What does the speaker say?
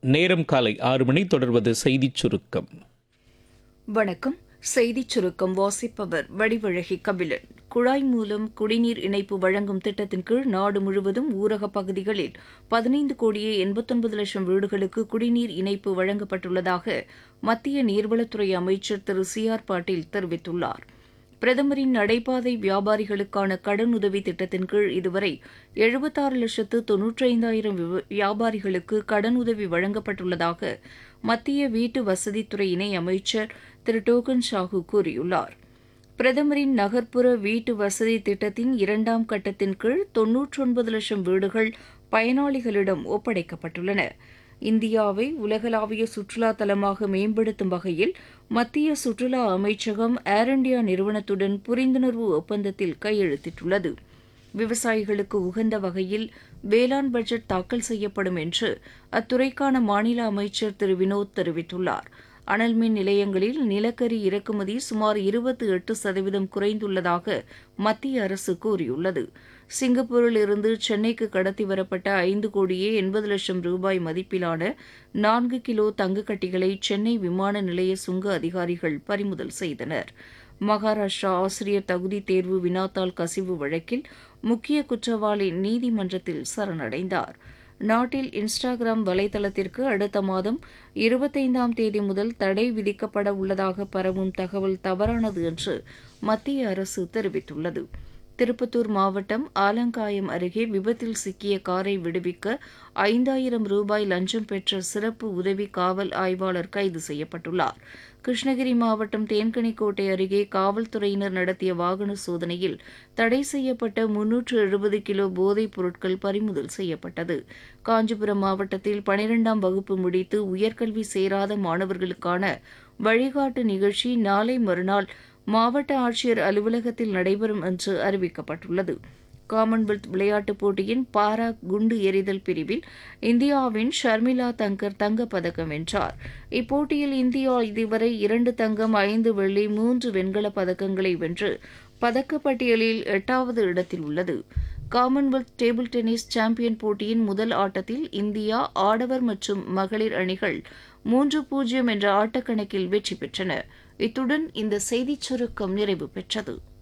நேரம் காலை ஆறு மணி தொடர்வது செய்திச் சுருக்கம் வணக்கம் செய்திச் சுருக்கம் வாசிப்பவர் வடிவழகி கபிலன் குழாய் மூலம் குடிநீர் இணைப்பு வழங்கும் திட்டத்தின் கீழ் நாடு முழுவதும் ஊரகப் பகுதிகளில் பதினைந்து கோடியே எண்பத்தொன்பது லட்சம் வீடுகளுக்கு குடிநீர் இணைப்பு வழங்கப்பட்டுள்ளதாக மத்திய நீர்வளத்துறை அமைச்சர் திரு சி ஆர் பாட்டீல் தெரிவித்துள்ளார் பிரதமரின் நடைபாதை வியாபாரிகளுக்கான கடனுதவி திட்டத்தின் கீழ் இதுவரை எழுபத்தாறு லட்சத்து தொன்னூற்றைந்தாயிரம் வியாபாரிகளுக்கு கடனுதவி வழங்கப்பட்டுள்ளதாக மத்திய வீட்டு வசதித்துறை இணை அமைச்சர் திரு டோக்கன் சாஹூ கூறியுள்ளார் பிரதமரின் நகர்ப்புற வீட்டு வசதி திட்டத்தின் இரண்டாம் கட்டத்தின் கீழ் தொன்னூற்றொன்பது லட்சம் வீடுகள் பயனாளிகளிடம் ஒப்படைக்கப்பட்டுள்ளன இந்தியாவை உலகளாவிய சுற்றுலா தலமாக மேம்படுத்தும் வகையில் மத்திய சுற்றுலா அமைச்சகம் ஏர் இண்டியா நிறுவனத்துடன் புரிந்துணர்வு ஒப்பந்தத்தில் கையெழுத்திட்டுள்ளது விவசாயிகளுக்கு உகந்த வகையில் வேளாண் பட்ஜெட் தாக்கல் செய்யப்படும் என்று அத்துறைக்கான மாநில அமைச்சர் திரு வினோத் தெரிவித்துள்ளார் அனல் மின் நிலையங்களில் நிலக்கரி இறக்குமதி சுமார் இருபத்தி எட்டு சதவீதம் குறைந்துள்ளதாக மத்திய அரசு கூறியுள்ளது சிங்கப்பூரில் இருந்து சென்னைக்கு கடத்தி வரப்பட்ட ஐந்து கோடியே எண்பது லட்சம் ரூபாய் மதிப்பிலான நான்கு கிலோ தங்கக்கட்டிகளை சென்னை விமான நிலைய சுங்க அதிகாரிகள் பறிமுதல் செய்தனர் மகாராஷ்டிரா ஆசிரியர் தகுதி தேர்வு வினாத்தாள் கசிவு வழக்கில் முக்கிய குற்றவாளி நீதிமன்றத்தில் சரணடைந்தார் நாட்டில் இன்ஸ்டாகிராம் வலைதளத்திற்கு அடுத்த மாதம் இருபத்தைந்தாம் தேதி முதல் தடை விதிக்கப்பட உள்ளதாக பரவும் தகவல் தவறானது என்று மத்திய அரசு தெரிவித்துள்ளது திருப்பத்தூர் மாவட்டம் ஆலங்காயம் அருகே விபத்தில் சிக்கிய காரை விடுவிக்க ஐந்தாயிரம் ரூபாய் லஞ்சம் பெற்ற சிறப்பு உதவி காவல் ஆய்வாளர் கைது செய்யப்பட்டுள்ளார் கிருஷ்ணகிரி மாவட்டம் தேன்கனிக்கோட்டை அருகே காவல்துறையினர் நடத்திய வாகன சோதனையில் தடை செய்யப்பட்ட முன்னூற்று எழுபது கிலோ போதைப் பொருட்கள் பறிமுதல் செய்யப்பட்டது காஞ்சிபுரம் மாவட்டத்தில் பனிரெண்டாம் வகுப்பு முடித்து உயர்கல்வி சேராத மாணவர்களுக்கான வழிகாட்டு நிகழ்ச்சி நாளை மறுநாள் மாவட்ட ஆட்சியர் அலுவலகத்தில் நடைபெறும் என்று அறிவிக்கப்பட்டுள்ளது காமன்வெல்த் விளையாட்டுப் போட்டியின் பாரா குண்டு எறிதல் பிரிவில் இந்தியாவின் ஷர்மிளா தங்கர் தங்கப்பதக்கம் வென்றார் இப்போட்டியில் இந்தியா இதுவரை இரண்டு தங்கம் ஐந்து வெள்ளி மூன்று வெண்கலப் பதக்கங்களை வென்று பதக்கப்பட்டியலில் எட்டாவது இடத்தில் உள்ளது காமன்வெல்த் டேபிள் டென்னிஸ் சாம்பியன் போட்டியின் முதல் ஆட்டத்தில் இந்தியா ஆடவர் மற்றும் மகளிர் அணிகள் மூன்று பூஜ்ஜியம் என்ற ஆட்டக்கணக்கில் வெற்றி பெற்றன இத்துடன் இந்த செய்திச் சுருக்கம் நிறைவு பெற்றது